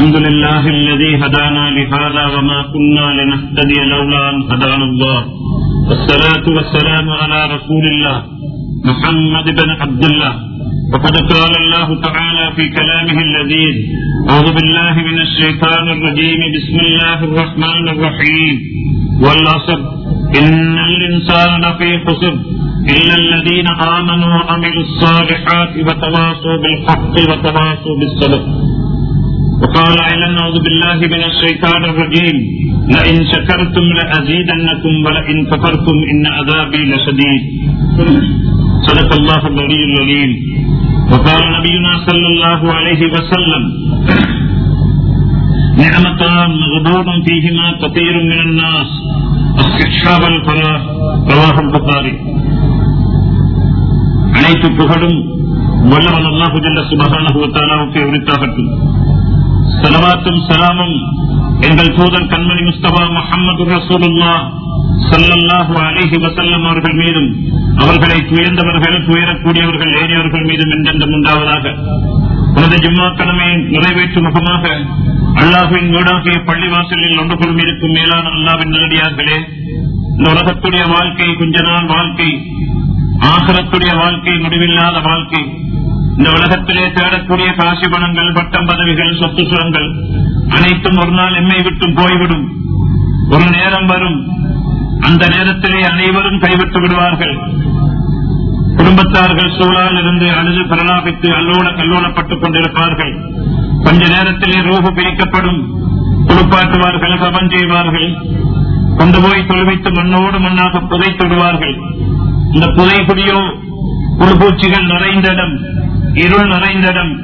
الحمد لله الذي هدانا لهذا وما كنا لنهتدي لولا أن هدانا الله والصلاة والسلام على رسول الله محمد بن عبد الله وقد قال الله تعالى في كلامه اللذيذ أعوذ بالله من الشيطان الرجيم بسم الله الرحمن الرحيم والعصر إن الإنسان لفي خسر إلا الذين آمنوا وعملوا الصالحات وتواصوا بالحق وتواصوا بالصبر وقال أيضا أعوذ بالله من الشيطان الرجيم لئن شكرتم لأزيدنكم ولئن كفرتم إن عذابي لشديد صدق الله العلي العليم وقال نبينا صلى الله عليه وسلم نعمتان مغبون فيهما كثير من الناس الصحة والفلاح رواه البخاري அனைத்து புகழும் வல்லவன் அல்லாஹு ஜல்ல சுபஹானஹு வ தஆலாவுக்கு உரித்தாகட்டும் சலவாத்தும் சலாமும் எங்கள் தூதர் கண்மணி முஸ்தபா முஹம்மது ரசூலுல்லாஹ் ஸல்லல்லாஹு அலைஹி வஸல்லம் அவர்கள் மீதும் அவர்களை துயர்ந்தவர்கள் துயரக்கூடியவர்கள் ஏறியவர்கள் மீதும் என்றென்றும் உண்டாவதாக உனது ஜும்மா கடமையை நிறைவேற்றும் முகமாக அல்லாஹுவின் வீடாகிய பள்ளிவாசலில் ஒன்று கொள்ளும் இருக்கும் மேலான அல்லாவின் நேரடியார்களே இந்த உலகத்துடைய வாழ்க்கை கொஞ்ச நாள் வாழ்க்கை ஆகரத்துடைய வாழ்க்கை முடிவில்லாத வாழ்க்கை இந்த உலகத்திலே தேடக்கூடிய காசி பணங்கள் பட்டம் பதவிகள் சொத்து சுரங்கள் அனைத்தும் ஒரு நாள் எம்மை விட்டும் போய்விடும் ஒரு நேரம் வரும் அந்த நேரத்திலே அனைவரும் கைவிட்டு விடுவார்கள் குடும்பத்தார்கள் சூழால் இருந்து அழுது பிரலாபித்து அல்லோல கல்லோலப்பட்டுக் கொண்டிருப்பார்கள் கொஞ்ச நேரத்திலே ரூபு பிரிக்கப்படும் குளிப்பாட்டுவார்கள் கபம் செய்வார்கள் கொண்டு போய் தொழுவித்து மண்ணோடு மண்ணாக புதைத்து விடுவார்கள் இந்த புதைக்குடியோ புழுப்பூச்சிகள் நிறைந்த இடம் இருள் நிறைந்த இடம்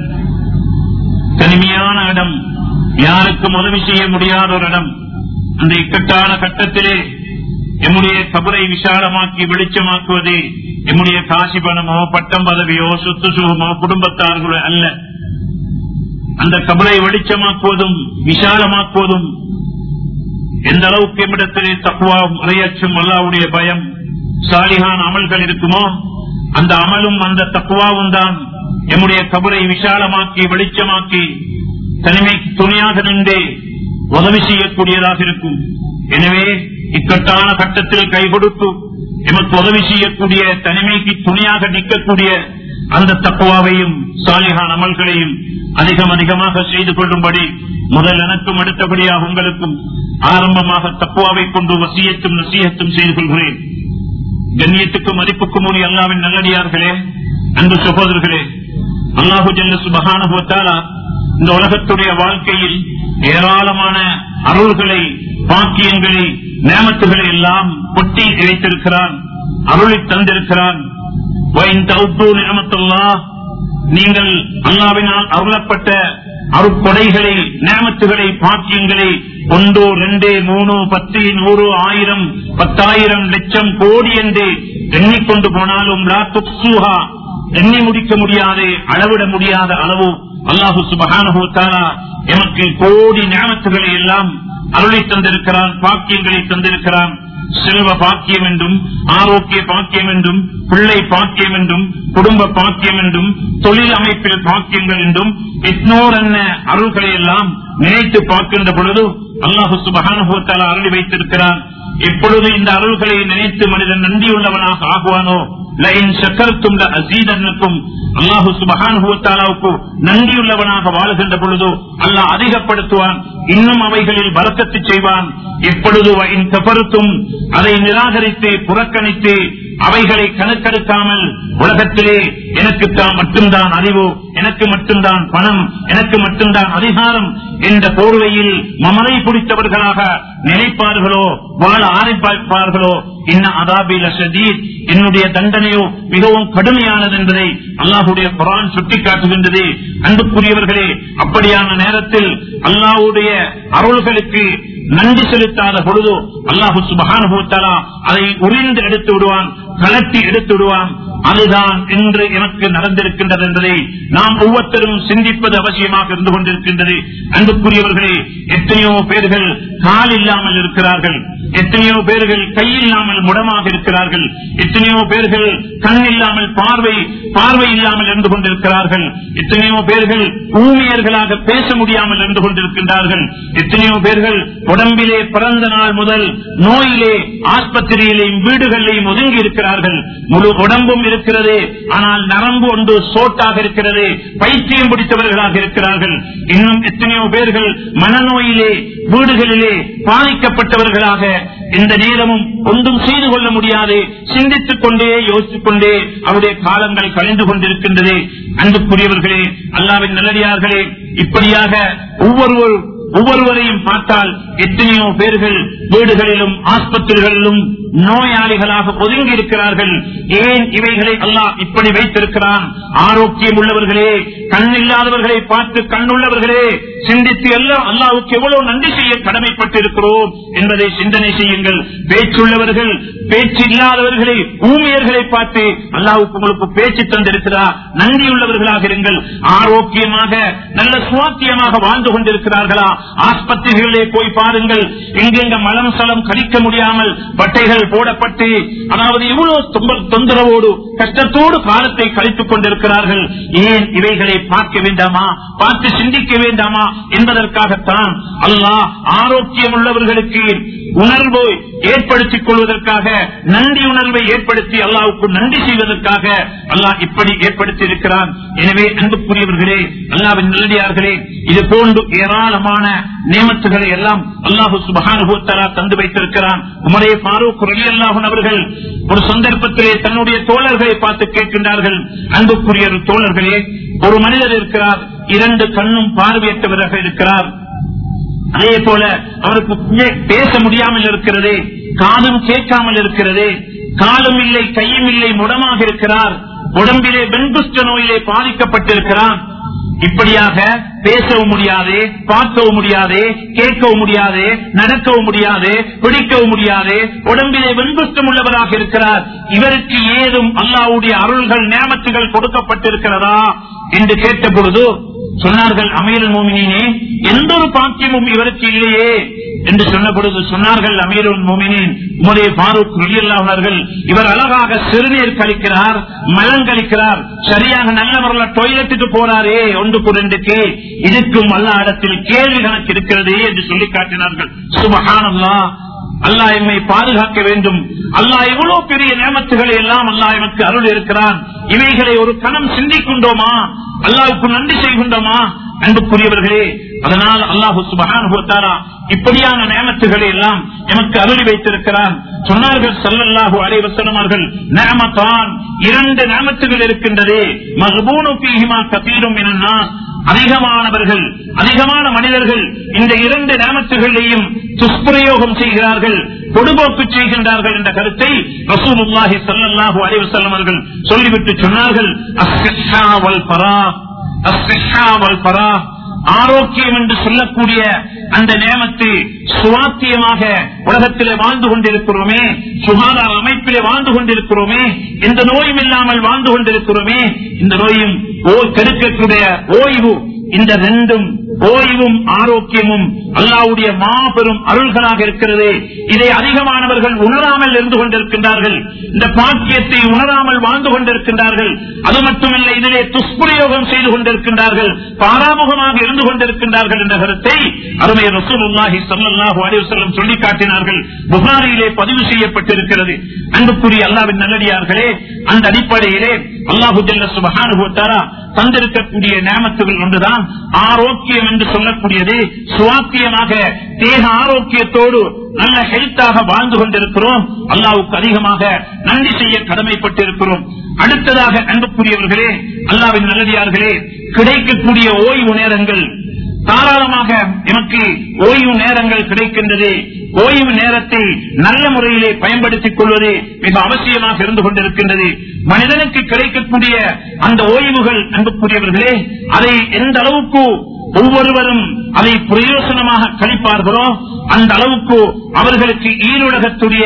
தனிமையான இடம் யாருக்கும் உதவி செய்ய முடியாத ஒரு இடம் அந்த இக்கட்டான கட்டத்திலே எம்முடைய கபரை விசாலமாக்கி வெளிச்சமாக்குவது எம்முடைய காசி பணமோ பட்டம் பதவியோ சொத்து சுகமோ குடும்பத்தார்களோ அல்ல அந்த கபரை வெளிச்சமாக்குவதும் விசாலமாக்குவதும் எந்த அளவுக்கு எம்மிடத்திலே தக்குவா முறையச்சும் அல்லாவுடைய பயம் சாலிகான் அமல்கள் இருக்குமோ அந்த அமலும் அந்த தக்குவாவும் தான் எம்முடைய கபரை விசாலமாக்கி வெளிச்சமாக்கி தனிமைக்கு துணையாக நின்று உதவி செய்யக்கூடியதாக இருக்கும் எனவே இக்கட்டான கட்டத்தில் கை கொடுத்து எமக்கு உதவி செய்யக்கூடிய தனிமைக்கு துணையாக நிற்கக்கூடிய அந்த தக்குவாவையும் சாலிகான் அமல்களையும் அதிகம் அதிகமாக செய்து கொள்ளும்படி முதல் எனக்கும் அடுத்தபடியாக உங்களுக்கும் ஆரம்பமாக தக்குவாவை கொண்டு வசியத்தும் நசியத்தும் செய்து கொள்கிறேன் கண்ணியத்துக்கும் மதிப்புக்கும் உரிய அல்லாவின் நல்லடியார்களே அன்பு சகோதரர்களே அல்லாஹு ஜல்ல சுபகானுபவத்தாலா இந்த உலகத்துடைய வாழ்க்கையில் ஏராளமான அருள்களை பாக்கியங்களை நேமத்துகளை எல்லாம் கொட்டி இழைத்திருக்கிறான் அருளை தந்திருக்கிறான் நீங்கள் அல்லாவினால் அருளப்பட்ட அருட்கொடைகளை நேமத்துகளை பாக்கியங்களை ஒன்று ரெண்டு மூணு பத்து நூறு ஆயிரம் பத்தாயிரம் லட்சம் கோடி என்று எண்ணிக்கொண்டு போனாலும் எண்ணி முடிக்க முடியாத அளவிட முடியாத அளவு அல்லாஹு சுபகானுபவத்தாரா எமக்கு கோடி ஞாபகத்துகளை எல்லாம் அருளை தந்திருக்கிறான் பாக்கியங்களை தந்திருக்கிறான் செல்வ பாக்கியம் என்றும் ஆரோக்கிய பாக்கியம் என்றும் பிள்ளை பாக்கியம் என்றும் குடும்ப பாக்கியம் என்றும் தொழில் அமைப்பில் பாக்கியங்கள் என்றும் எட்நூறு என்ன அருள்களை எல்லாம் நினைத்து பார்க்கின்ற பொழுது அல்லாஹு சுபகானுபவத்தால் அருளி வைத்திருக்கிறான் எப்பொழுது இந்த அருள்களை நினைத்து மனிதன் நன்றியுள்ளவனாக ஆகுவானோ லயின் சக்கரத்தும் அசீதனுக்கும் அல்லாஹு சுபகானுபவத்தாலாவுக்கு நன்றியுள்ளவனாக வாழ்கின்ற பொழுதோ அல்லாஹ் அதிகப்படுத்துவான் இன்னும் அவைகளில் பறக்கத்து செய்வான் எப்பொழுது கபருத்தும் அதை நிராகரித்து புறக்கணித்து அவைகளை கணக்கெடுக்காமல் உலகத்திலே எனக்கு தான் மட்டும்தான் அறிவு எனக்கு மட்டும்தான் பணம் எனக்கு மட்டும்தான் அதிகாரம் என்ற போர்வையில் மமரை பிடித்தவர்களாக நினைப்பார்களோ வாழ ஆரம்பிப்பார்களோ இன்ன அதாபில சதீர் என்னுடைய தண்டனையோ மிகவும் கடுமையானது என்பதை அல்லாஹுடைய குரான் சுட்டிக்காட்டுகின்றது அன்புக்குரியவர்களே அப்படியான நேரத்தில் அல்லாஹுடைய அருள்களுக்கு நன்றி செலுத்தாத பொழுது அல்லாஹு சுபகானுபவத்தாலா அதை உறிந்து எடுத்து விடுவான் கலட்டி எடுத்து விடுவான் அதுதான் இன்று எனக்கு நடந்திருக்கின்றது என்பதை நாம் ஒவ்வொருத்தரும் சிந்திப்பது அவசியமாக இருந்து கொண்டிருக்கின்றது அன்புக்குரியவர்களே எத்தனையோ பேர்கள் கால் இல்லாமல் இருக்கிறார்கள் எத்தனையோ பேர்கள் கை இல்லாமல் முடமாக இருக்கிறார்கள் எத்தனையோ பேர்கள் கண் இல்லாமல் பார்வை பார்வை இல்லாமல் இருந்து கொண்டிருக்கிறார்கள் எத்தனையோ பேர்கள் ஊழியர்களாக பேச முடியாமல் இருந்து கொண்டிருக்கின்றார்கள் எத்தனையோ பேர்கள் உடம்பிலே பிறந்த நாள் முதல் நோயிலே ஆஸ்பத்திரியிலேயும் வீடுகளிலேயும் ஒதுங்கி இருக்கிறார்கள் முழு உடம்பும் இருக்கிறது ஆனால் நரம்பு ஒன்று சோட்டாக இருக்கிறது பைத்தியம் பிடித்தவர்களாக இருக்கிறார்கள் இன்னும் எத்தனையோ பேர்கள் மனநோயிலே வீடுகளிலே பாதிக்கப்பட்டவர்களாக இந்த நேரமும் ஒன்றும் செய்து கொள்ள முடியாது சிந்தித்துக் கொண்டே யோசித்துக் கொண்டே அவருடைய காலங்கள் கழிந்து கொண்டிருக்கின்றது அன்புக்குரியவர்களே அல்லாவின் நல்லடியார்களே இப்படியாக ஒவ்வொரு ஒவ்வொருவரையும் பார்த்தால் எத்தனையோ பேர்கள் வீடுகளிலும் ஆஸ்பத்திரிகளிலும் நோயாளிகளாக ஒதுங்கி இருக்கிறார்கள் ஏன் இவைகளை அல்லாஹ் இப்படி வைத்திருக்கிறான் ஆரோக்கியம் உள்ளவர்களே கண் இல்லாதவர்களை பார்த்து கண்ணுள்ளவர்களே சிந்தித்து எல்லாம் அல்லாவுக்கு எவ்வளவு நன்றி செய்ய கடமைப்பட்டிருக்கிறோம் என்பதை சிந்தனை செய்யுங்கள் பேச்சுள்ளவர்கள் பேச்சு இல்லாதவர்களை ஊழியர்களை பார்த்து அல்லாவுக்கு உங்களுக்கு பேச்சு தந்திருக்கிறார் நன்றியுள்ளவர்களாக இருங்கள் ஆரோக்கியமாக நல்ல சுவாத்தியமாக வாழ்ந்து கொண்டிருக்கிறார்களா ஆஸ்பத்திரிகளிலே போய் பாருங்கள் எங்கெங்க மலம் சலம் கழிக்க முடியாமல் பட்டைகள் போடப்பட்டு அதாவது இவ்வளவு தொம்ப- தொந்தரவோடு கஷ்டத்தோடு காலத்தை கழித்துக் கொண்டிருக்கிறார்கள் ஏன் இவைகளை பார்க்க வேண்டாமா பார்த்து சிந்திக்க வேண்டாமா என்பதற்காகத்தான் அல்லாஹ் ஆரோக்கியம் உள்ளவர்களுக்கு உணர்வு ஏற்படுத்திக் கொள்வதற்காக நன்றி உணர்வை ஏற்படுத்தி அல்லாவுக்கு நன்றி செய்வதற்காக அல்லாஹ் இப்படி ஏற்படுத்தி இருக்கிறான் எனவே அன்புக்குரியவர்களே அல்லாவின் நல்லடியார்களே இது போன்று ஏராளமான நியமத்துகளை எல்லாம் அல்லாஹு சுபகானுபவத்தலா தந்து வைத்திருக்கிறான் உமரே பாரூக் ரலி அல்லாஹன் அவர்கள் ஒரு சந்தர்ப்பத்திலே தன்னுடைய தோழர்களை பார்த்து கேட்கின்றார்கள் அன்புக்குரிய தோழர்களே ஒரு மனிதர் இருக்கிறார் இரண்டு கண்ணும் பார்வையற்றவராக இருக்கிறார் அதே போல அவருக்கு பே- பேச முடியாமல் இருக்கிறது காதும் கேட்காமல் இருக்கிறது காலும் இல்லை கையும் இல்லை முடமாக இருக்கிறார் உடம்பிலே வெண்குஷ்ட நோயிலே பாதிக்கப்பட்டிருக்கிறான் இப்படியாக பேசவும் முடியாது பார்க்கவும் முடியாது கேட்கவும் முடியாது நடக்கவும் முடியாது பிடிக்கவும் முடியாது உடம்பிலே வெண்குஷ்டம் உள்ளவராக இருக்கிறார் இவருக்கு ஏதும் அல்லாவுடைய அருள்கள் நேமத்துகள் கொடுக்கப்பட்டிருக்கிறதா என்று கேட்ட பொழுது சொன்னார்கள் அமீரல் மோமினே எந்த ஒரு பாக்கியமும் இவருக்கு இல்லையே என்று சொன்ன பொழுது சொன்னார்கள் அமீருல் மோமினின் உமரே பாரூக் ரலியல்லாஹர்கள் இவர் அழகாக சிறுநீர் கழிக்கிறார் மலம் கழிக்கிறார் சரியாக நல்லவர்கள டொய்லெட்டுக்கு போறாரே ஒன்றுக்கு ரெண்டுக்கு இதுக்கும் அல்ல இடத்தில் கேள்வி கணக்கு இருக்கிறது என்று சொல்லி காட்டினார்கள் சுபஹானல்லா அல்லாஹ் எம்மை பாதுகாக்க வேண்டும் அல்லாஹ் எவ்வளவு பெரிய நியமத்துகளை எல்லாம் அல்லாஹ் எமக்கு அருள் இருக்கிறான் இவைகளை ஒரு கணம் சிந்திக்கின்றோமா அல்லாவுக்கு நன்றி செய்கின்றோமா அன்புக்குரியவர்களே அதனால் அல்லாஹு சுபகான இப்படியான நியமத்துகளை எல்லாம் எமக்கு அருளி வைத்திருக்கிறான் சொன்னார்கள் சல்லல்லாஹு அலைவசனமார்கள் நேமத்தான் இரண்டு நேமத்துகள் இருக்கின்றது மகபூனு பீஹிமா கதீரும் என்னன்னா அதிகமானவர்கள் அதிகமான மனிதர்கள் இந்த இரண்டு நேமத்துகளையும் துஷ்பிரயோகம் செய்கிறார்கள் பொடுபோக்கு செய்கின்றார்கள் என்ற கருத்தை ரசூலுல்லாஹி ஸல்லல்லாஹு அலைஹி வஸல்லம் அவர்கள் சொல்லிவிட்டு சொன்னார்கள் அஸ்ஸிஹா வல் ஃபரா அஸ்ஸிஹா வல் ஃபரா ஆரோக்கியம் என்று சொல்லக்கூடிய அந்த நேமத்தை சுவாத்தியமாக உலகத்திலே வாழ்ந்து கொண்டிருக்கிறோமே சுகாதார அமைப்பிலே வாழ்ந்து கொண்டிருக்கிறோமே எந்த நோயும் இல்லாமல் வாழ்ந்து கொண்டிருக்கிறோமே இந்த நோயும் ஓ- கெடுக்கக்கூடிய ஓய்வு இந்த ரெண்டும் ஓய்வும் ஆரோக்கியமும் அல்லாவுடைய மாபெரும் அருள்களாக இருக்கிறது இதை அதிகமானவர்கள் உணராமல் இருந்து கொண்டிருக்கின்றார்கள் இந்த பாக்கியத்தை உணராமல் வாழ்ந்து கொண்டிருக்கின்றார்கள் அது மட்டுமல்ல இதிலே துஷ்பிரயோகம் செய்து கொண்டிருக்கின்றார்கள் பாராமுகமாக இருந்து கொண்டிருக்கின்றார்கள் என்ற கருத்தை அருமை ரசூலுல்லாஹி ஸல்லல்லாஹு அலைஹி வஸல்லம் சொல்லி காட்டினார்கள் புகாரியிலே பதிவு செய்யப்பட்டிருக்கிறது அன்புக்குரிய அல்லாவின் நல்லடியார்களே அந்த அடிப்படையிலே அல்லாஹு ஜல்ல சுப்ஹானஹு வ தஆலா தந்திருக்கக்கூடிய நியமத்துகள் ஒன்றுதான் ஆரோக்கியம் என்று சொல்லக்கூடியது சுவாத்தியமாக தேக ஆரோக்கியத்தோடு நல்ல ஹெல்த்தாக வாழ்ந்து கொண்டிருக்கிறோம் அல்லாவுக்கு அதிகமாக நன்றி செய்ய கடமைப்பட்டிருக்கிறோம் அடுத்ததாக அன்புக்குரியவர்களே அல்லாவின் நல்லடியார்களே கிடைக்கக்கூடிய ஓய்வு நேரங்கள் தாராளமாக எனக்கு ஓய்வு நேரங்கள் கிடைக்கின்றது ஓய்வு நேரத்தை நல்ல முறையிலே பயன்படுத்திக் கொள்வது மிக அவசியமாக இருந்து கொண்டிருக்கின்றது மனிதனுக்கு கிடைக்கக்கூடிய அந்த ஓய்வுகள் அன்புக்குரியவர்களே அதை எந்த அளவுக்கு ஒவ்வொருவரும் அதை பிரயோசனமாக கழிப்பார்களோ அந்த அளவுக்கு அவர்களுக்கு ஈருலகத்துடைய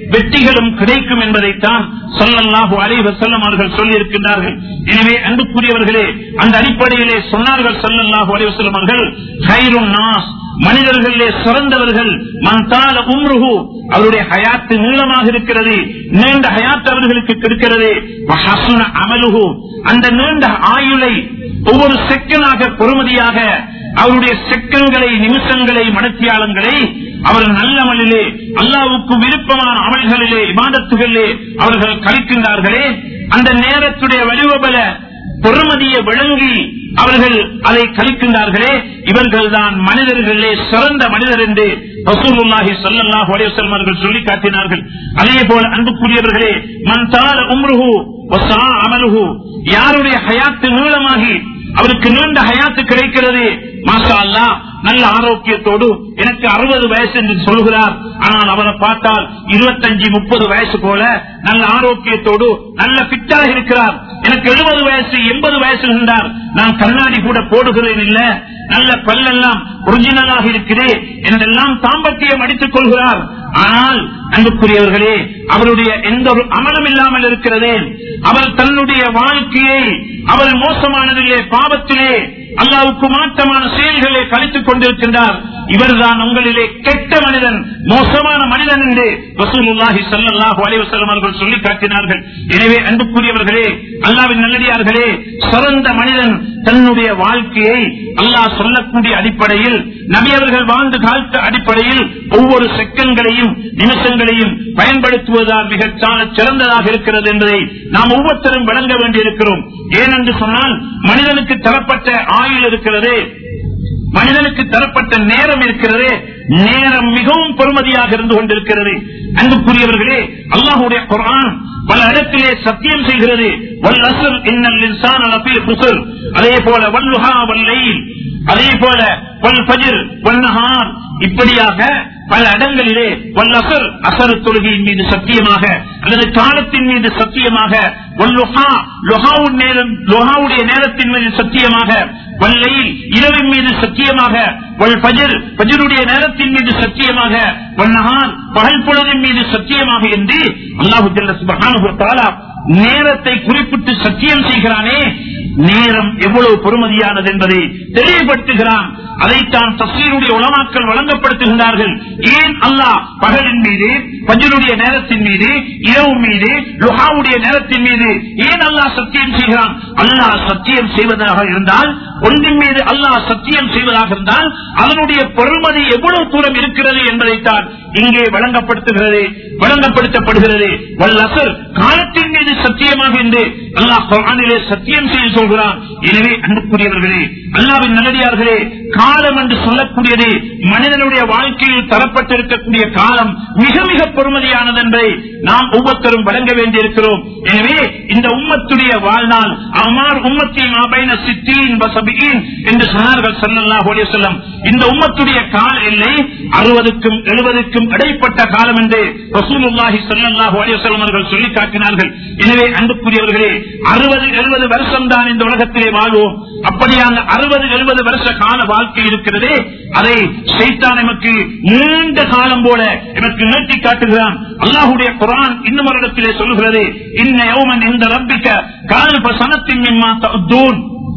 வெற்றிகளும் கிடைக்கும் என்பதைத்தான் சொல்லல்லாஹு அலைவ செல்லம் அவர்கள் சொல்லியிருக்கின்றார்கள் எனவே அன்புக்குரியவர்களே அந்த அடிப்படையிலே சொன்னார்கள் சொல்லல்லாஹு அலைவ செல்லம் அவர்கள் "ஹைருன் நாஸ்", மனிதர்களிலே சிறந்தவர்கள் மந்தால உம்ருஹு அவருடைய ஹயாத்து நீளமாக இருக்கிறது நீண்ட ஹயாத் அவர்களுக்கு இருக்கிறது வஹசுன அமலுஹு அந்த நீண்ட ஆயுளை ஒவ்வொரு செக்கனாக பொறுமதியாக அவருடைய செக்கன்களை நிமிஷங்களை மனத்தியாளங்களை அவர் நல்ல அமலிலே அல்லாவுக்கு விருப்பமான அமல்களிலே இபாதத்துகளிலே அவர்கள் கழிக்கின்றார்களே அந்த நேரத்துடைய வடிவபல பொறுமதியை விளங்கி அவர்கள் அதை கழிக்கின்றார்களே இவர்கள் தான் மனிதர்களே சிறந்த மனிதர் என்று ரசூலுல்லாஹி ஸல்லல்லாஹு அலைஹி வஸல்லம் அவர்கள் சொல்லி காட்டினார்கள் அதே போல அன்புக்குரியவர்களே மன்தால உம்ருஹு வஸா அமலுஹு யாருடைய ஹயாத்து நீளமாகி அவருக்கு நீண்ட ஹயாத்து கிடைக்கிறது மாஷா அல்லாஹ் நல்ல ஆரோக்கியத்தோடு எனக்கு அறுபது வயசு என்று சொல்கிறார் ஆனால் அவரை பார்த்தால் இருபத்தஞ்சு முப்பது வயசு போல நல்ல ஆரோக்கியத்தோடு நல்ல பிட்டாக இருக்கிறார் எனக்கு எழுபது வயசு எண்பது வயசு இருந்தார் நான் கண்ணாடி கூட போடுகிறேன் இல்ல நல்ல பல்லெல்லாம் ஒரிஜினலாக இருக்கிறேன் என்றெல்லாம் தாம்பத்தியம் அடித்துக் கொள்கிறார் ஆனால் அன்புக்குரியவர்களே அவருடைய எந்த ஒரு அமலம் இல்லாமல் இருக்கிறதே அவர் தன்னுடைய வாழ்க்கையை அவர் மோசமானதிலே பாவத்திலே அல்லாவுக்கு மாற்றமான செயல்களை கழித்துக் கொண்டிருக்கின்றார் இவர்தான் உங்களிலே கெட்ட மனிதன் மோசமான மனிதன் என்று ரசூலுல்லாஹி ஸல்லல்லாஹு அலைஹி வஸல்லம் அவர்கள் சொல்லி காட்டினார்கள் எனவே அன்புக்குரியவர்களே அல்லாவின் நல்லடியார்களே சிறந்த மனிதன் தன்னுடைய வாழ்க்கையை அல்லாஹ் சொல்லக்கூடிய அடிப்படையில் நபி அவர்கள் வாழ்ந்து காலத்த அடிப்படையில் ஒவ்வொரு செகண்ட்களையும் நிமிஷங்களையும் பயன்படுத்துவதால் மிக சிறந்ததாக இருக்கிறது என்பதை நாம் ஒவ்வொருத்தரும் வழங்க வேண்டியிருக்கிறோம் ஏனென்று சொன்னால் மனிதனுக்கு தரப்பட்ட ஆயுள் இருக்கிறது மனிதனுக்கு தரப்பட்ட நேரம் இருக்கிறது நேரம் மிகவும் பொறுமதியாக இருந்து கொண்டிருக்கிறது அன்புக்குரியவர்களே அல்லாஹுடைய குரான் பல இடத்திலே சத்தியம் செய்கிறது வல் அசுர் இன்னல் இன்சான லஃபீ குஸ்ர் அதே போல வல்லுஹா வல்லைல் அதே போல வல் ஃபஜ்ர் வன்னஹார் இப்படியாக பல இடங்களிலே வல்லசர் அசரு தொழுகையின் மீது சத்தியமாக அல்லது காலத்தின் மீது சத்தியமாக வல்லுஹா லொஹாவுன் நேரம் லொஹாவுடைய நேரத்தின் மீது சத்தியமாக வல்லையில் இரவின் மீது சத்தியமாக வல் பஜர் பஜருடைய நேரத்தின் மீது சத்தியமாக வன்னஹார் பகல் பொழுதின் மீது சத்தியமாக என்று அல்லாஹு ஜல்ல சுப்ஹானஹு வ தஆலா நேரத்தை குறிப்பிட்டு சத்தியம் செய்கிறானே நேரம் எவ்வளவு பொறுமதியானது என்பதை தெளிவுபடுத்துகிறான் அதைத்தான் தஸ்ரீருடைய உலமாக்கள் வழங்கப்படுத்துகின்றார்கள் ஏன் அல்லாஹ் பகலின் மீது பஜருடைய நேரத்தின் மீது இரவு மீது லுஹாவுடைய நேரத்தின் மீது ஏன் அல்லாஹ் சத்தியம் செய்கிறான் அல்லாஹ் சத்தியம் செய்வதாக இருந்தால் ஒன்றின் மீது அல்லாஹ் சத்தியம் செய்வதாக இருந்தால் அதனுடைய பொறுமதி எவ்வளவு தூரம் இருக்கிறது என்பதைத்தான் இங்கே வழங்கப்படுத்துகிறது வழங்கப்படுத்தப்படுகிறது வல்லசர் காலத்தின் மீது சத்தியமாக என்று அல்லாஹ் குர்ஆனிலே சத்தியம் செய்து சொல்கிறான் எனவே அன்புக்குரியவர்களே அல்லாவின் நல்லடியார்களே காலம் என்று சொல்லக்கூடியது மனிதனுடைய வாழ்க்கையில் தரப்பட்டிருக்கக்கூடிய காலம் மிக மிக பொறுமதியானது என்பதை நாம் ஒவ்வொருத்தரும் வழங்க வேண்டியிருக்கிறோம் எனவே இந்த உம்மத்துடைய வாழ்நாள் அமார் உம்மத்தி மாபைன சித்தீன் வசபியின் என்று சொன்னார்கள் ஸல்லல்லாஹு அலைஹி வஸல்லம் இந்த உம்மத்துடைய கால எல்லை அறுபதுக்கும் எழுபதுக்கும் இடைப்பட்ட காலம் என்று ரசூலுல்லாஹி ஸல்லல்லாஹு அலைஹி வஸல்லம் அவர்கள் சொல்லி காட்டினார்கள் எனவே அன்புக்குரியவர்களே அறுபது எழுபது வருஷம் தான் இந்த உலகத்திலே வாழ்வோம் அப்படியான அறுபது எழுபது வருஷ கால வாழ்க்கை இருக்கிறதே அதை சைத்தான் நமக்கு நீண்ட காலம் போல எனக்கு நீட்டி காட்டுகிறான் அல்லாஹுடைய குரான் இன்னும் ஒரு இடத்திலே சொல்லுகிறது இன்ன யௌமன் இந்த ரப்பிக்க கால்ப சனத்தின் மிம்மா தூன்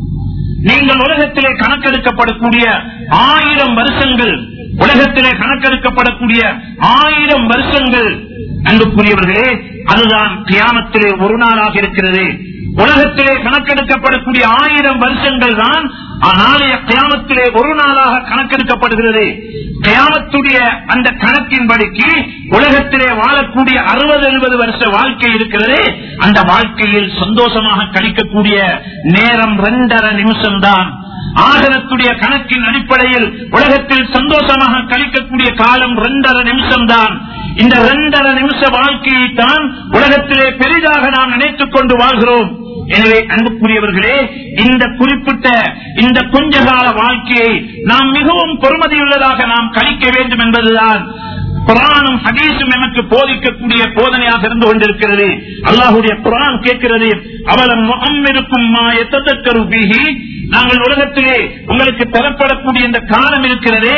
நீங்கள் உலகத்திலே கணக்கெடுக்கப்படக்கூடிய ஆயிரம் வருஷங்கள் உலகத்திலே கணக்கெடுக்கப்படக்கூடிய ஆயிரம் வருஷங்கள் அன்புக்குரியவர்களே அதுதான் கியாமத்திலே ஒரு நாளாக இருக்கிறது உலகத்திலே கணக்கெடுக்கப்படக்கூடிய ஆயிரம் வருஷங்கள் தான் நாளைய கியாமத்திலே ஒரு நாளாக கணக்கெடுக்கப்படுகிறது கியாமத்துடைய அந்த கணக்கின்படிக்கு உலகத்திலே வாழக்கூடிய அறுபது எழுபது வருஷ வாழ்க்கை இருக்கிறது அந்த வாழ்க்கையில் சந்தோஷமாக கழிக்கக்கூடிய நேரம் ரெண்டரை நிமிஷம் தான் ஆகலத்துடைய கணக்கின் அடிப்படையில் உலகத்தில் சந்தோஷமாக கழிக்கக்கூடிய காலம் ரெண்டரை நிமிஷம் தான் இந்த ரெண்டரை நிமிஷ வாழ்க்கையை தான் உலகத்திலே பெரிதாக நாம் நினைத்துக் கொண்டு வாழ்கிறோம் எனவே அன்புக்குரியவர்களே இந்த குறிப்பிட்ட இந்த கொஞ்ச கால வாழ்க்கையை நாம் மிகவும் பொறுமதியுள்ளதாக நாம் கழிக்க வேண்டும் என்பதுதான் குரானும் ஹதீஸும் எனக்கு போதிக்கக்கூடிய போதனையாக இருந்து கொண்டிருக்கிறது அல்லாஹுடைய குரான் கேட்கிறது அவலம் இருக்கும் நாங்கள் உலகத்திலே உங்களுக்கு தரப்படக்கூடிய இந்த காலம் இருக்கிறதே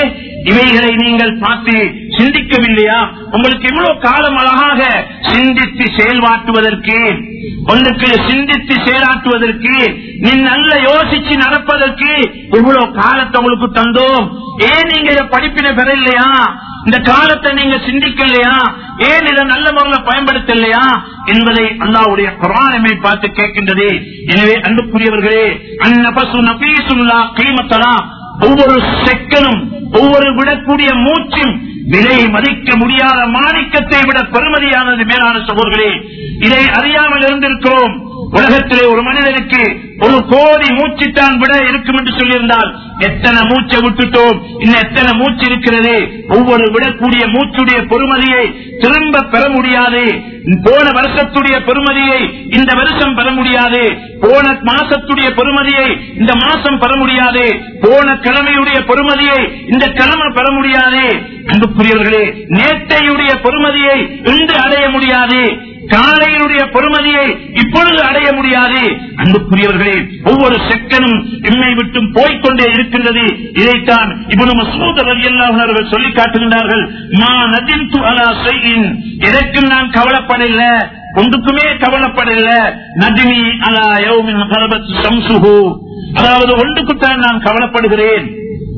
இவைகளை நீங்கள் பார்த்து சிந்திக்கவில்லையா உங்களுக்கு இவ்வளவு காலம் அழகாக சிந்தித்து செயல்பாட்டுவதற்கு ஒன்றுக்கு சிந்தித்து செயலாற்றுவதற்கு நீ நல்ல யோசிச்சு நடப்பதற்கு இவ்வளவு காலத்தை உங்களுக்கு தந்தோம் ஏன் நீங்க இதை படிப்பினை பெறலையா இந்த காலத்தை நீங்க சிந்திக்கலையா ஏன் இதை நல்ல முறையில் பயன்படுத்தலையா என்பதை அல்லாவுடைய குரானமை பார்த்து கேட்கின்றது எனவே அன்புக்குரியவர்களே அந்நபசு நபீசுல்லா கீமத்தலா ஒவ்வொரு செக்கனும் ஒவ்வொரு விடக்கூடிய மூச்சும் விலை மதிக்க முடியாத மாணிக்கத்தை விட பெருமதியானது மேலான சகோதரர்களே இதை அறியாமல் இருந்திருக்கிறோம் உலகத்திலே ஒரு மனிதனுக்கு ஒரு கோடி மூச்சுத்தான் விட இருக்கும் என்று சொல்லியிருந்தால் எத்தனை மூச்சை விட்டுட்டோம் இன்னும் எத்தனை மூச்சு இருக்கிறது ஒவ்வொரு விடக்கூடிய மூச்சுடைய பொறுமதியை திரும்ப பெற முடியாது போன வருஷத்துடைய பெருமதியை இந்த வருஷம் பெற முடியாது போன மாசத்துடைய பெருமதியை இந்த மாசம் பெற முடியாது போன கிழமையுடைய பெருமதியை இந்த கிழமை பெற முடியாது அன்புக்குரியவர்களே நேற்றையுடைய பெருமதியை இன்று அடைய முடியாது காலையினுடைய பொறுமதியை இப்பொழுது அடைய முடியாது அன்புக்குரியவர்களே ஒவ்வொரு செக்கனும் எம்மை விட்டும் போய்கொண்டே இருக்கின்றது இதைத்தான் இவனு மசூத் ரவி அவர்கள் சொல்லி காட்டுகின்றார்கள் மா நதின் அலா செய்யின் எதற்கும் நான் கவலைப்படல ஒன்றுக்குமே கவலைப்படல நதினி அலா யௌமின் கலபத் சம்சுஹு அதாவது ஒன்றுக்குத்தான் நான் கவலைப்படுகிறேன்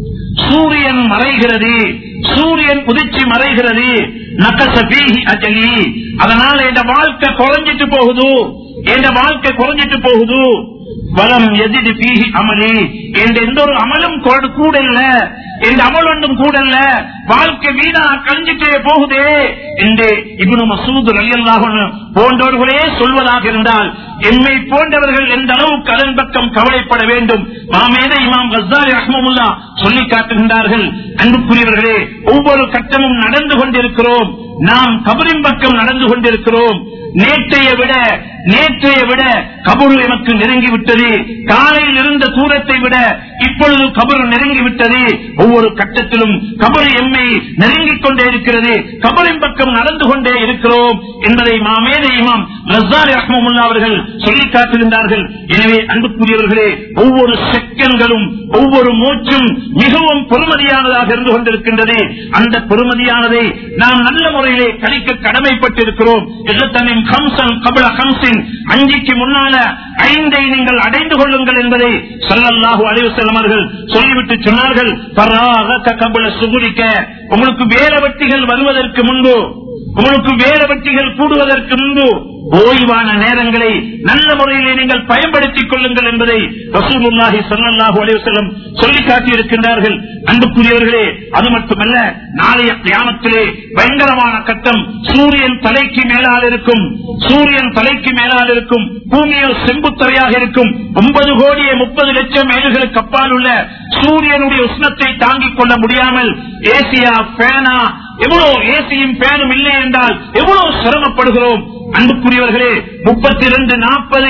சூரியன் மறைகிறது சூரியன் உதிர்ச்சி மறைகிறது நக்கச பீஹி அஜலி அதனால இந்த வாழ்க்கை குறைஞ்சிட்டு போகுது என் வாழ்க்கை குறைஞ்சிட்டு போகுது வலம் எதிரி பீஹி அமலி என்ற எந்த ஒரு அமலும் கொ- கூட இல்ல எந்த அமல் ஒன்றும் கூட இல்ல வாழ்க்கை வீணா கழிஞ்சிட்டே போகுதே என்று இப்னு மசூத் ரலியல்லாஹு அன்ஹு போன்றவர்களே சொல்வதாக இருந்தால் எம்மை போன்றவர்கள் எந்த அளவுக்கு அதன் பக்கம் கவலைப்பட வேண்டும் மாமேத இமாம் கஸ்தாரி ரஹ்மமுல்லா சொல்லி காட்டுகின்றார்கள் அன்புக்குரியவர்களே ஒவ்வொரு கட்டமும் நடந்து கொண்டிருக்கிறோம் நாம் கபரின் பக்கம் நடந்து கொண்டிருக்கிறோம் நேற்றைய விட நேற்றைய விட கபரு எமக்கு நெருங்கி விட்டது காலையில் இருந்த தூரத்தை விட இப்பொழுது கபரு நெருங்கி விட்டது ஒவ்வொரு கட்டத்திலும் கபரு எம்மை நெருங்கிக் கொண்டே இருக்கிறது கபரின் பக்கம் நடந்து கொண்டே இருக்கிறோம் என்பதை மாமேத இமாம் ரஸ்தாரி ரஹ்மமுல்லா அவர்கள் சொல்லி காட்டுகின்றார்கள் எனவே அன்புக்குரியவர்களே ஒவ்வொரு செகண்ட்களும் ஒவ்வொரு மூச்சும் மிகவும் பொறுமதியானதாக இருந்து கொண்டிருக்கின்றது அந்த பொறுமதியானதை நாம் நல்ல முறையிலே கணிக்க கடமைப்பட்டிருக்கிறோம் எல்லத்தனின் கம்சன் கபல கம்சின் அஞ்சிக்கு முன்னால ஐந்தை நீங்கள் அடைந்து கொள்ளுங்கள் என்பதை சல்லல்லாஹு அலைவசல்லம் அவர்கள் சொல்லிவிட்டு சொன்னார்கள் பராக கபல சுகுரிக்க உங்களுக்கு வேற வட்டிகள் வருவதற்கு முன்பு உங்களுக்கு வேற வட்டிகள் கூடுவதற்கு முன்பு ஓய்வான நேரங்களை நல்ல முறையிலே நீங்கள் பயன்படுத்திக் கொள்ளுங்கள் என்பதை ரசூலுல்லாஹி ஸல்லல்லாஹு அலைஹி வஸல்லம் சொல்லி காட்டியிருக்கின்றார்கள் அன்புக்குரியவர்களே அது மட்டுமல்ல நாளைய கியாமத்திலே பயங்கரமான கட்டம் சூரியன் தலைக்கு மேலால் இருக்கும் சூரியன் தலைக்கு மேலால் இருக்கும் பூமியோ செம்புத்தரையாக இருக்கும் ஒன்பது கோடியே முப்பது லட்சம் மைல்களுக்கு அப்பால் உள்ள சூரியனுடைய உஷ்ணத்தை தாங்கிக் கொள்ள முடியாமல் ஏசியா பேனா எவ்வளவு ஏசியும் பேனும் இல்லை என்றால் எவ்வளவு சிரமப்படுகிறோம் அன்புக்குரியவர்களே முப்பத்தி இரண்டு நாற்பது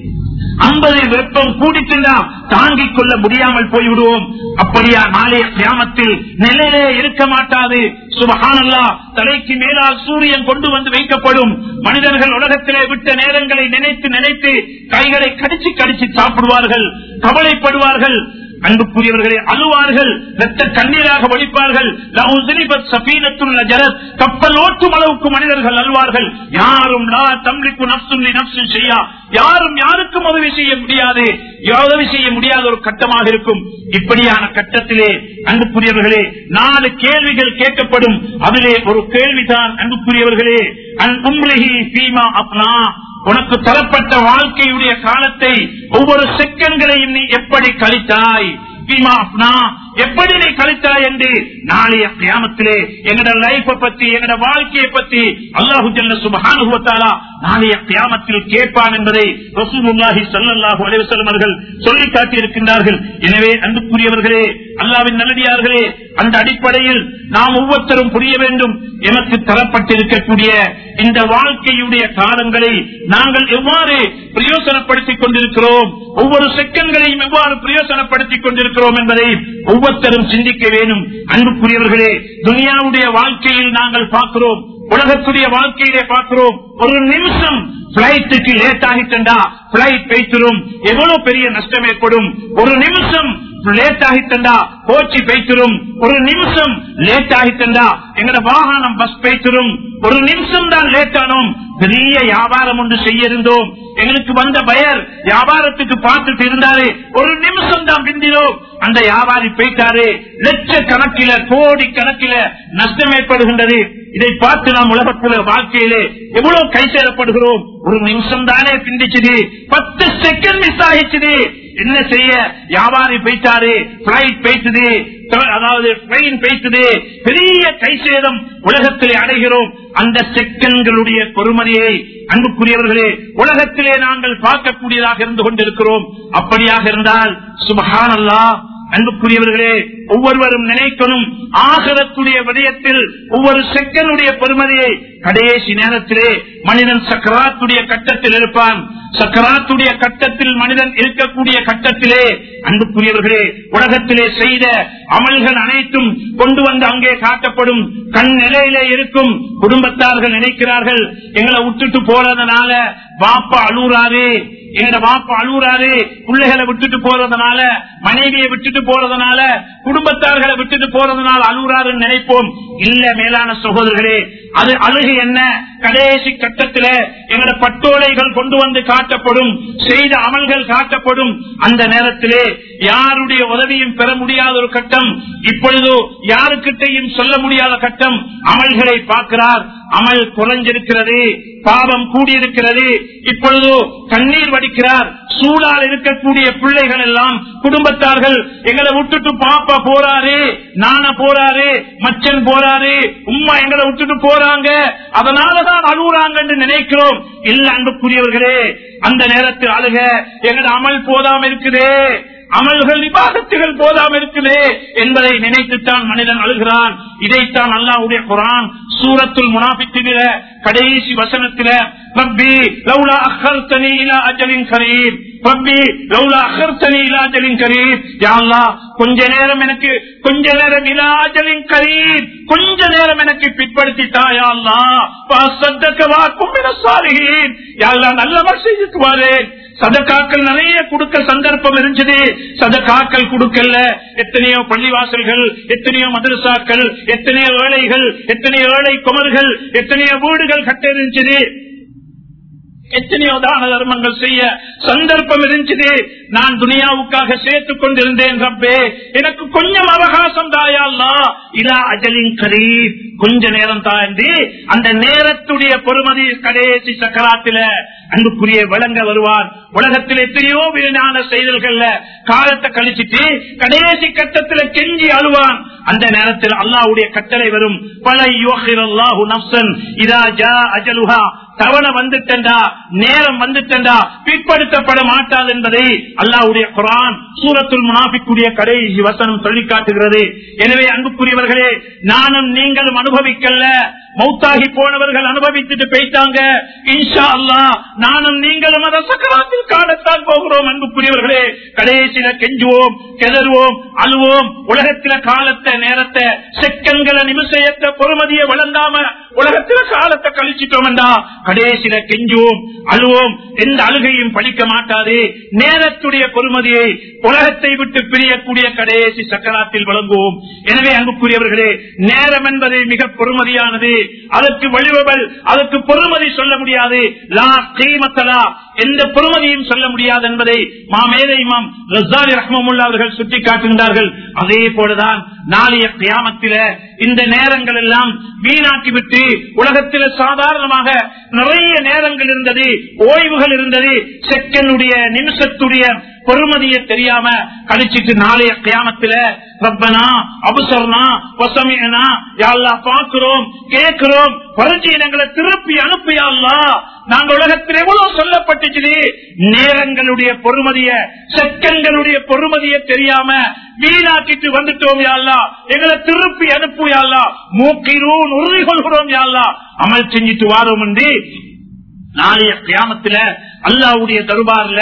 ஐம்பது வெப்பம் கூடிச்சுண்டா தாங்கிக் கொள்ள முடியாமல் போய்விடுவோம் அப்படியா நாளைய கிராமத்தில் நிலையிலே இருக்க மாட்டாது சுபஹானல்லா தலைக்கு மேலால் சூரியன் கொண்டு வந்து வைக்கப்படும் மனிதர்கள் உலகத்திலே விட்ட நேரங்களை நினைத்து நினைத்து கைகளை கடிச்சு கடிச்சு சாப்பிடுவார்கள் கவலைப்படுவார்கள் அன்புக்குரியவர்களை அழுவார்கள் ரத்த கண்ணீராக வடிப்பார்கள் லஹு ஸிரிபத் ஸஃபீனத்துன் லஜரத். கப்பல் ஓட்டும் அளவுக்கு மனிதர்கள் அழுவார்கள் யாரும் லா தம்லிக்கு நஃப்சுன் லி நஃப்சின் ஷையா. யாரும் யாருக்கும் உதவி செய்ய முடியாது உதவி செய்ய முடியாத ஒரு கட்டமாக இருக்கும் இப்படியான கட்டத்திலே அன்புக்குரியவர்களே நாலு கேள்விகள் கேட்கப்படும் அதிலே ஒரு கேள்விதான் அன்புக்குரியவர்களே அன் உம்ரிஹி ஃபீமா அப்னா உனக்கு தரப்பட்ட வாழ்க்கையுடைய காலத்தை ஒவ்வொரு செகண்ட்களையும் நீ எப்படி கழித்தாய் பீமா அப்னா, எப்படி நீ கழித்தாய் என்று நாளைய கியாமத்திலே எங்கட லைஃப பத்தி எங்கட வாழ்க்கையை பத்தி அல்லாஹு ஜல்ல சுபஹானுவத்தாலா நாளைய கியாமத்தில் கேட்பான் என்பதை ரசூலுல்லாஹி ஸல்லல்லாஹு அலைஹி வஸல்லம் அவர்கள் சொல்லி காட்டியிருக்கின்றார்கள் எனவே அன்புக்குரியவர்களே அல்லாவின் நல்லடியார்களே அந்த அடிப்படையில் நாம் ஒவ்வொருத்தரும் புரிய வேண்டும் எமக்கு தரப்பட்டிருக்கக்கூடிய இந்த வாழ்க்கையுடைய காலங்களை நாங்கள் எவ்வாறு பிரயோசனப்படுத்திக் கொண்டிருக்கிறோம் ஒவ்வொரு செகண்ட்களையும் எவ்வாறு பிரயோசனப்படுத்திக் கொண்டிருக்கிறோம் என்பதை ஒவ்வொருத்தரும் சிந்திக்க வேண்டும் அன்புக்குரியவர்களே துனியாவுடைய வாழ்க்கையில் நாங்கள் பார்க்கிறோம் உலகத்துடைய வாழ்க்கையிலே பார்க்கிறோம் ஒரு நிமிஷம் பிளைட்டுக்கு லேட் ஆகிட்டா பிளைட் வைத்திரும் எவ்வளவு பெரிய நஷ்டம் ஏற்படும் ஒரு நிமிஷம் லேட் ஆகித்தண்டா கோச்சி பேய்த்திரும் ஒரு நிமிஷம் லேட் ஆகித்தண்டா எங்கட வாகனம் பஸ் பேய்த்திரும் ஒரு நிமிஷம் தான் லேட் ஆனோம் பெரிய வியாபாரம் ஒன்று செய்ய இருந்தோம் எங்களுக்கு வந்த பயர் வியாபாரத்துக்கு பார்த்துட்டு இருந்தாரு ஒரு நிமிஷம் தான் பிந்தினோம் அந்த வியாபாரி போயிட்டாரு லட்ச கணக்கில கோடி கணக்கில நஷ்டம் ஏற்படுகின்றது இதை பார்த்து நாம் உலகத்துல வாழ்க்கையிலே எவ்வளவு கை சேரப்படுகிறோம் ஒரு நிமிஷம் தானே பிந்திச்சுது பத்து செகண்ட் மிஸ் ஆகிச்சுது என்ன செய்ய வியாபாரி போயிட்டாரு பிளைட் போயிட்டுது அதாவது ட்ரெயின் பேசுது பெரிய கை சேதம் உலகத்திலே அடைகிறோம் அந்த செகண்ட்களுடைய பொறுமதியை அன்புக்குரியவர்களே உலகத்திலே நாங்கள் பார்க்கக்கூடியதாக இருந்து கொண்டிருக்கிறோம் அப்படியாக இருந்தால் சுபஹானல்லா அன்புக்குரியவர்களே ஒவ்வொருவரும் நினைக்கணும் ஆகரத்துடைய விடயத்தில் ஒவ்வொரு செகண்டுடைய பெருமதியை கடைசி நேரத்திலே மனிதன் சக்கராத்துடைய கட்டத்தில் இருப்பான் சக்கராத்துடைய கட்டத்தில் மனிதன் இருக்கக்கூடிய கட்டத்திலே அன்புக்குரியவர்களே உலகத்திலே செய்த அமல்கள் அனைத்தும் கொண்டு வந்து அங்கே காட்டப்படும் கண் நிலையிலே இருக்கும் குடும்பத்தார்கள் நினைக்கிறார்கள் எங்களை விட்டுட்டு போறதுனால பாப்பா அழுறாரு எங்க பாப்பா அழுறாரு பிள்ளைகளை விட்டுட்டு போறதுனால மனைவியை விட்டுட்டு போறதுனால குடும்பத்தார்களை விட்டுட்டு போறதுனால அழுறாருன்னு நினைப்போம் இல்ல மேலான சகோதரர்களே அது அழுகு என்ன கடைசி கட்டத்தில எங்களோட பட்டோலைகள் கொண்டு வந்து காட்டப்படும் செய்த அமல்கள் காட்டப்படும் அந்த நேரத்திலே யாருடைய உதவியும் பெற முடியாத ஒரு கட்டம் இப்பொழுது யாருக்கிட்டையும் சொல்ல முடியாத கட்டம் அமல்களை பார்க்கிறார் அமல் குறைஞ்சிருக்கிறது பாவம் கூடியிருக்கிறது இப்பொழுது கண்ணீர் வடிக்கிறார் சூழால் இருக்கக்கூடிய பிள்ளைகள் எல்லாம் குடும்பத்தார்கள் எங்களை விட்டுட்டு பாப்பா போறாரு நான போறாரு மச்சன் போறாரு உம்மா எங்களை விட்டுட்டு போறாங்க அதனாலதான் அழுகுறாங்கன்னு நினைக்கிறோம் இல்ல அன்புக்குரியவர்களே அந்த நேரத்தில் அழுக எங்கட அமல் போதாம இருக்குதே அமல்கள் விவாதத்துகள் போதாம இருக்குதே என்பதை நினைத்துத்தான் மனிதன் அழுகிறான் இதைத்தான் அல்லாவுடைய குரான் சூரத்துல் முனாபித்தில கடைசி வசனத்தில ரப்பி லவுலா அஹர்த்தனி இலா அஜலின் கரீம் ரப்பி லவுலா அஹர்த்தனி இலா அஜலின் கரீம் யா அல்லாஹ் கொஞ்ச நேரம் எனக்கு கொஞ்ச நேரம் இலா அஜலின் கரீம் கொஞ்ச நேரம் எனக்கு பிற்படுத்தி தாயா அல்லாஹ் சத்தக்கவா கும்பிட சாலிஹீன் யா அல்லாஹ் நல்லவர் செய்துட்டு வாரேன் சதக்காக்கள் நிறைய கொடுக்க சந்தர்ப்பம் இருந்துச்சு சதக்காக்கள் கொடுக்கல எத்தனையோ பள்ளிவாசல்கள் எத்தனையோ மதரசாக்கள் எத்தனையோ ஏழைகள் எத்தனையோ ஏழை குமர்கள் எத்தனையோ வீடுகள் கட்ட இருந்துச்சு எத்தனையோ தான தர்மங்கள் செய்ய சந்தர்ப்பம் இருந்துச்சு நான் துனியாவுக்காக சேர்த்துக் கொண்டிருந்தேன் ரப்பே எனக்கு கொஞ்சம் அவகாசம் தாயல்லா இதா அஜலின் கரீப் கொஞ்ச நேரம் தாண்டி அந்த நேரத்துடைய பொறுமதி கடைசி சக்கராத்தில அன்புக்குரிய விளங்க வருவான் உலகத்தில் எத்தனையோ வீணான செய்தல்கள்ல காலத்தை கழிச்சிட்டு கடைசி கட்டத்தில் கெஞ்சி அழுவான் அந்த நேரத்தில் அல்லாவுடைய கட்டளை வரும் பல யோகிரல்லாஹு நப்சன் இதா ஜா அஜலுஹா தவணை வந்துட்டா நேரம் வந்துட்டா பிற்படுத்தப்பட மாட்டாது என்பதை அல்லாவுடைய குரான் சூரத்துல் முனாபிக்குரிய கடைசி வசனம் சொல்லி காட்டுகிறது எனவே அன்புக்குரியவர்களே நானும் நீங்களும் அனுபவிக்கல மௌத்தாகி போனவர்கள் அனுபவித்துட்டு போயிட்டாங்க இன்ஷா அல்லா நானும் நீங்களும் அதை சக்கராத்தில் காணத்தான் போகிறோம் அன்புக்குரியவர்களே கடைசியில கெஞ்சுவோம் கெதறுவோம் அழுவோம் உலகத்தில காலத்தை நேரத்தை செக்கன்களை நிமிஷத்தை பொறுமதியை வழங்காம உலகத்தில காலத்தை கழிச்சிட்டோம்டா கடைசியில கெஞ்சுவோம் அழுவோம் எந்த அழுகையும் பழிக்க மாட்டாது நேரத்துடைய பொறுமதியை உலகத்தை விட்டு பிரியக்கூடிய கடைசி சக்கராத்தில் வழங்குவோம் எனவே அன்புக்குரியவர்களே நேரம் என்பது மிக பொறுமதியானது அதற்கு வழிவகள் அதற்கு பொறுமதி சொல்ல முடியாது லா கீமத்தலா எந்த பொறுமதியும் சொல்ல முடியாது என்பதை மாமேதை இமாம் ரசாலி ரஹ்மமுல்லா அவர்கள் சுட்டி காட்டுகின்றார்கள் அதே போலதான் நாளைய கியாமத்தில இந்த நேரங்கள் எல்லாம் வீணாக்கிவிட்டு உலகத்தில் சாதாரணமாக நிறைய நேரங்கள் இருந்தது ஓய்வுகள் இருந்தது செகண்டுடைய நிமிஷத்துடைய பொறுமதியை தெரியாம கழிச்சிட்டு நாளைய கியாமத்தில ரப்பனா அபுசர்னா வசமியனா யாழ்லா பாக்குறோம் கேட்கிறோம் பரிச்சீனங்களை திருப்பி அனுப்பியாள்லா நாங்க உலகத்தில் எவ்வளவு சொல்லப்பட்டுச்சு நேரங்களுடைய பொறுமதிய செக்கங்களுடைய பொறுமதியை தெரியாம வீணாக்கிட்டு வந்துட்டோம் யாழ்லா எங்களை திருப்பி அனுப்பு யாழ்லா மூக்கிறோம் உறுதி கொள்கிறோம் யாழ்லா அமல் செஞ்சிட்டு வாரோம் என்று நாளைய கிராமத்துல அல்லாவுடைய தருபார்ல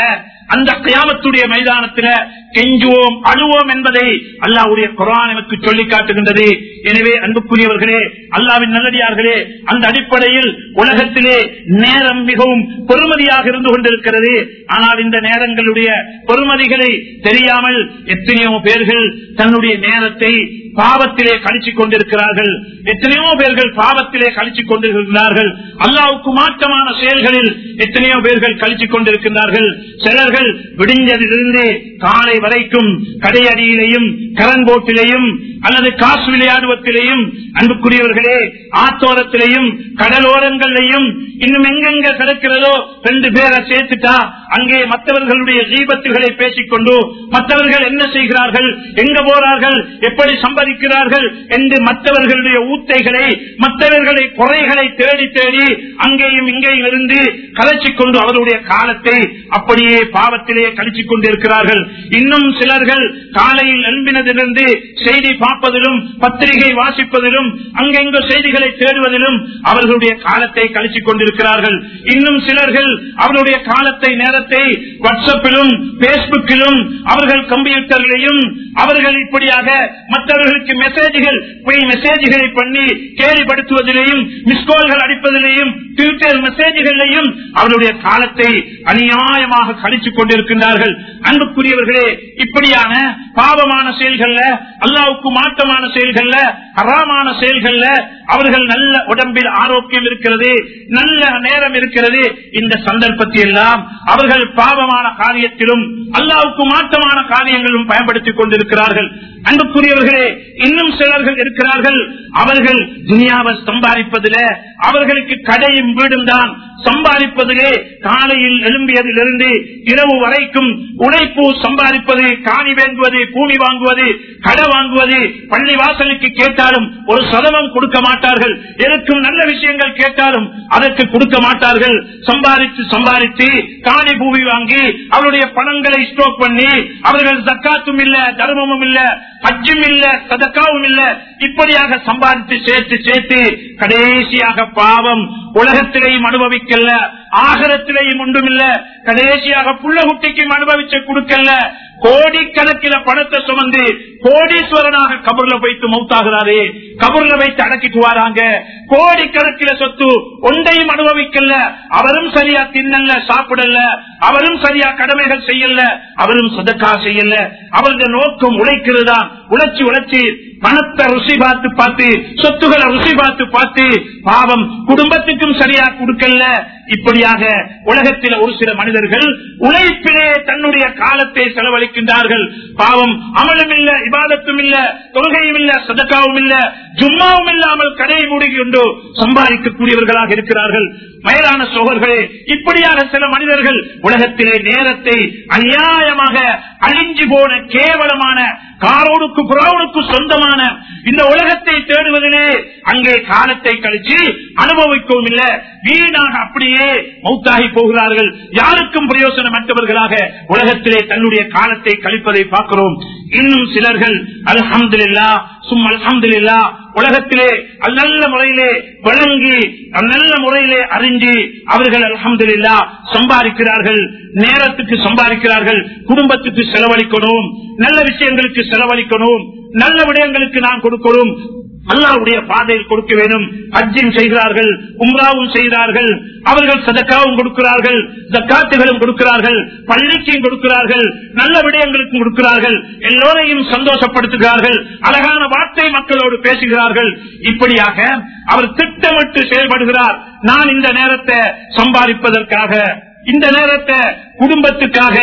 அந்த கியாமத்துடைய மைதானத்துல கெஞ்சுவோம் அழுவோம் என்பதை அல்லாவுடைய குரான் எனக்கு சொல்லி காட்டுகின்றது எனவே அன்புக்குரியவர்களே அல்லாவின் நல்லடியார்களே அந்த அடிப்படையில் உலகத்திலே நேரம் மிகவும் பொறுமதியாக இருந்து கொண்டிருக்கிறது ஆனால் இந்த நேரங்களுடைய பொறுமதிகளை தெரியாமல் எத்தனையோ பேர்கள் தன்னுடைய நேரத்தை பாவத்திலே கழிச்சுக் கொண்டிருக்கிறார்கள் எத்தனையோ பேர்கள் பாவத்திலே கழிச்சுக் கொண்டிருக்கிறார்கள் அல்லாவுக்கு மாற்றமான செயல்களில் எத்தனையோ பேர்கள் கழிச்சுக் கொண்டிருக்கிறார்கள் சிலர்கள் விடிஞ்சதிலிருந்து காலை வரைக்கும் கடையடியிலையும் கரன்போட்டிலையும் அல்லது காசு விளையாடுவத்திலையும் அன்புக்குரியவர்களே ஆத்தோரத்திலையும் கடலோரங்களிலையும் இன்னும் எங்கெங்க கிடக்கிறதோ ரெண்டு பேரை சேர்த்துட்டா அங்கே மற்றவர்களுடைய ஜீபத்துகளை பேசிக்கொண்டு மற்றவர்கள் என்ன செய்கிறார்கள் எங்க போறார்கள் எப்படி சம்பாதிக்கிறார்கள் என்று மற்றவர்களுடைய ஊத்தைகளை மற்றவர்களை குறைகளை தேடி தேடி அங்கேயும் இங்கேயும் இருந்து கலைச்சிக் கொண்டு அவருடைய காலத்தை அப்படியே பாவத்திலே கழிச்சுக் கொண்டிருக்கிறார்கள் இன்னும் சிலர்கள் காலையில் எழும்பினதிலிருந்து செய்தி பார்ப்பதிலும் பத்திரிகை வாசிப்பதிலும் அங்கெங்கு செய்திகளை தேடுவதிலும் அவர்களுடைய காலத்தை கழிச்சுக் கொண்டிருக்கிறார்கள் இன்னும் சிலர்கள் அவருடைய காலத்தை நேரத்தை வாட்ஸ்அப்பிலும் பேஸ்புக்கிலும் அவர்கள் கம்ப்யூட்டரிலையும் அவர்கள் இப்படியாக மற்றவர்களுக்கு மெசேஜ்கள் போய் மெசேஜ்களை பண்ணி கேள்விப்படுத்துவதிலையும் மிஸ்கோல்கள் அடிப்பதிலையும் ட்விட்டர் மெசேஜ்களிலையும் அவருடைய காலத்தை அநியாயமாக கழிச்சுக் கொண்டிருக்கின்றார்கள் அன்புக்குரியவர்களே இப்படியான பாவமான செயல்கள்ல அல்லாவுக்கு மாற்றமான செயல்கள்ல அறாமான செயல்கள்ல அவர்கள் நல்ல உடம்பில் ஆரோக்கியம் இருக்கிறது நல்ல நேரம் இருக்கிறது இந்த சந்தர்ப்பத்தை எல்லாம் அவர்கள் பாவமான காரியத்திலும் அல்லாவுக்கு மாற்றமான காரியங்களும் பயன்படுத்திக் கொண்டிருக்கிறார்கள் அன்புக்குரியவர்களே இன்னும் சிலர்கள் இருக்கிறார்கள் அவர்கள் துனியாவை சம்பாதிப்பதில அவர்களுக்கு கடையும் வீடும் தான் சம்பாதிப்பதிலே காலையில் எழும்பியதிலிருந்து இரவு வரைக்கும் உழைப்பு சம்பாதிப்பது காணி வேண்டுவது பூமி வாங்குவது கடை வாங்குவது பள்ளி வாசலுக்கு கேட்டாலும் ஒரு சதவம் கொடுக்க மாட்டார்கள் எனக்கும் நல்ல விஷயங்கள் கேட்டாலும் அதற்கு கொடுக்க மாட்டார்கள் சம்பாதித்து சம்பாதித்து காணி பூமி வாங்கி அவருடைய பணங்களை ஸ்டோக் பண்ணி அவர்கள் தக்காத்தும் இல்ல தர்மமும் இல்ல ஹஜ்ஜும் இல்ல சதக்காவும் இல்ல இப்படியாக சம்பாதித்து சேர்த்து சேர்த்து கடைசியாக பாவம் உலகத்திலேயும் அனுபவிக்கல ஆகரத்திலேயும் ஒன்றுமில்ல கடைசியாக புள்ள குட்டிக்கும் அனுபவிச்சு கொடுக்கல கோடிக்கணக்கில பணத்தை சுமந்து கோடீஸ்வரனாக கபூர்ல வைத்து மௌத்தாகிறாரே கபூர்ல வைத்து அடக்கிட்டு வராங்க கோடிக்கணக்கில சொத்து ஒன்றையும் அனுபவிக்கல அவரும் சரியா தின்னல்ல சாப்பிடல அவரும் சரியா கடமைகள் செய்யல அவரும் சதக்கா செய்யல அவருடைய நோக்கம் உழைக்கிறதுதான் உழைச்சி உழைச்சி பணத்தை ருசி பார்த்து பார்த்து சொத்துக்களை ருசி பார்த்து பார்த்து பாவம் குடும்பத்துக்கும் சரியா கொடுக்கல இப்படியாக உலகத்தில் ஒரு சில மனிதர்கள் உழைப்பிலே தன்னுடைய காலத்தை செலவழிக்கின்றார்கள் பாவம் அமலும் இல்ல இபாதத்தும் இல்ல தொழுகையும் இல்ல சதக்காவும் இல்ல ஜும்மாவும் இல்லாமல் கடையை மூடிக்கொண்டு சம்பாதிக்கக்கூடியவர்களாக இருக்கிறார்கள் வயதான சோழர்களே இப்படியாக சில மனிதர்கள் உலகத்திலே நேரத்தை அநியாயமாக அழிஞ்சு போன கேவலமான காரோடுக்கு புறாவுக்கு சொந்தமான இந்த உலகத்தை தேடுவதிலே அங்கே காலத்தை கழிச்சு அனுபவிக்கவும் இல்லை வீணாக அப்படியே மௌத்தாகி போகிறார்கள் யாருக்கும் பிரயோசனமற்றவர்களாக உலகத்திலே தன்னுடைய காலத்தை கழிப்பதை பார்க்கிறோம் இன்னும் சிலர்கள் அல்ஹம்துலில்லா சும் அல்ஹம்துலில்லா உலகத்திலே நல்ல முறையிலே வழங்கி நல்ல முறையிலே அறிஞ்சு அவர்கள் அல்ஹம்துலில்லா சம்பாதிக்கிறார்கள் நேரத்துக்கு சம்பாதிக்கிறார்கள் குடும்பத்துக்கு செலவழிக்கணும் நல்ல விஷயங்களுக்கு செலவழிக்கணும் நல்ல விடயங்களுக்கு நான் கொடுக்கணும் அல்லாவுடைய பாதையில் கொடுக்க வேண்டும் அஜிம் செய்கிறார்கள் உம்ராவும் செய்கிறார்கள் அவர்கள் சதக்காவும் கொடுக்கிறார்கள் ஜக்காத்துகளும் கொடுக்கிறார்கள் பள்ளிக்கும் கொடுக்கிறார்கள் நல்ல விடயங்களுக்கும் கொடுக்கிறார்கள் எல்லோரையும் சந்தோஷப்படுத்துகிறார்கள் அழகான வார்த்தை மக்களோடு பேசுகிறார்கள் இப்படியாக அவர் திட்டமிட்டு செயல்படுகிறார் நான் இந்த நேரத்தை சம்பாதிப்பதற்காக இந்த நேரத்தை குடும்பத்துக்காக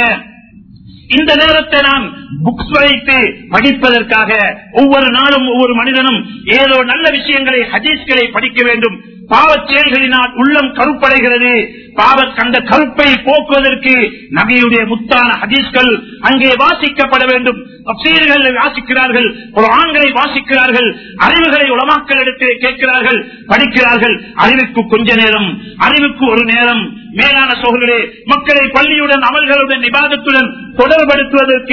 இந்த நேரத்தை நான் புக்ஸ் வைத்து படிப்பதற்காக ஒவ்வொரு நாளும் ஒவ்வொரு மனிதனும் ஏதோ நல்ல விஷயங்களை ஹதீஸ்களை படிக்க வேண்டும் பாவச் செயல்களினால் உள்ளம் கருப்படைகிறது பாவ அந்த கருப்பை போக்குவதற்கு நபியுடைய முத்தான ஹதீஸ்கள் அங்கே வாசிக்கப்பட வேண்டும் தப்சீர்களை வாசிக்கிறார்கள் ஒரு ஆண்களை வாசிக்கிறார்கள் அறிவுகளை உலமாக்களிடத்திலே கேட்கிறார்கள் படிக்கிறார்கள் அறிவுக்கு கொஞ்ச நேரம் அறிவுக்கு ஒரு நேரம் மேலான சோழர்களே மக்களை பள்ளியுடன் அமல்களுடன் நிபாதத்துடன் தொடர்படுத்துவதற்கு